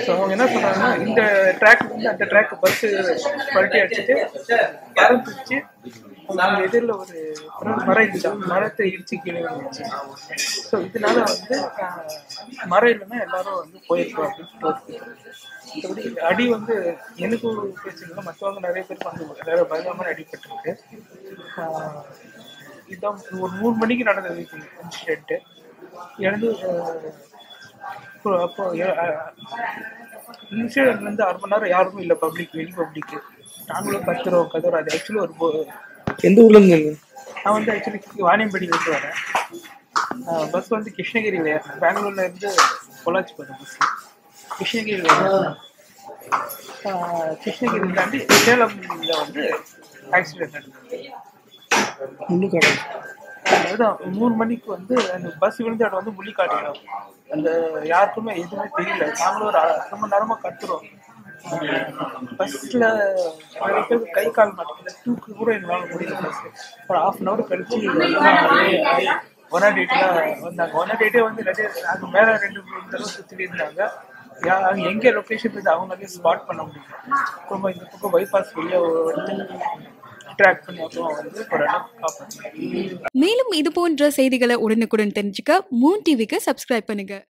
so அவங்க என்ன சொன்னாங்கன்னா இந்த ட்ராக் வந்து அந்த ட்ராக் பஸ் பல்ட்டி அடிச்சுட்டு பறந்துச்சு அவங்க எதிரில் ஒரு மரம் மரம் இருந்துச்சு அந்த மரத்தை இடிச்சு கீழே வந்துச்சு ஸோ இதனால வந்து ஆஹ், மரம் இல்லைன்னா எல்லாரும் வந்து போயிருக்கோம் அப்படின்னு தோற்று மற்றபடி அடி வந்து எனக்கு ஒரு பிரச்சனை இல்லை மற்றவங்க நிறைய பேருக்கு வந்து நிறைய பயங்கரமான அடிபட்டிருக்கு ஆஹ், இதான் ஒரு மூணு மணிக்கு நடந்தது இன்சிடென்ட்டு இறந்து ஆஹ், அப்போ அப்போ இன்சிடென்ட் வந்து அரை மணி நேரம் யாருமே இல்லை பப்ளிக் வெளி பப்ளிக்கு நாங்களும் கத்துறோம் கத்துறோம் அது ஆக்சுவலி ஒரு போ- எந்த ஊர்ல இருந்து நான் வந்து ஆக்சுவலி வாணியம்படியிலேருந்து வரேன் பஸ் வந்து கிருஷ்ணகிரியில் ஏறினேன் பெங்களூர்ல இருந்து பொள்ளாச்சி போகிறேன் பஸ் கிருஷ்ணகிரியில் ஏறினேன் ஆஹ் கிருஷ்ணகிரி தாண்டி சேலம்ல வந்து ஆக்சிடென்ட் நடந்தது முள்ளுக்காடு அதுதான் மூணு மணிக்கு வந்து அந்த பஸ் விழுந்த இடம் வந்து முள்ளிக்காட்டு இடம் அந்த யாருக்குமே எதுவுமே தெரியல நாங்களும் ஒரு அரை மணி நேரமா கத்துறோம் பஸ்ல நிறைய பேர் கை கால் மாட்டேங்குது தூக்கு கூட எங்களால் முடியல பஸ் ஒரு ஹாஃப் அன் ஹவர் கழிச்சு ஒன் நாட் எயிட்லாம் வந்தாங்க ஒன் நாட் எயிட்டே வந்து நிறைய அங்கே மேலே ரெண்டு மூணு தடவை சுற்றிட்டு இருந்தாங்க யா அங்கே எங்கே லொக்கேஷன் இருந்து அவங்களாலே ஸ்பாட் பண்ண முடியும் அப்புறமா இந்த பக்கம் பைபாஸ் வெளியே வந்து ட்ராக் பண்ணி அப்புறம் வந்து ஒரு இடம் காப்பாற்றினாங்க மேலும் இது போன்ற செய்திகளை உடனுக்குடன் தெரிஞ்சுக்க மூன் டிவிக்கு சப்ஸ்கிரைப் பண்ணுங்க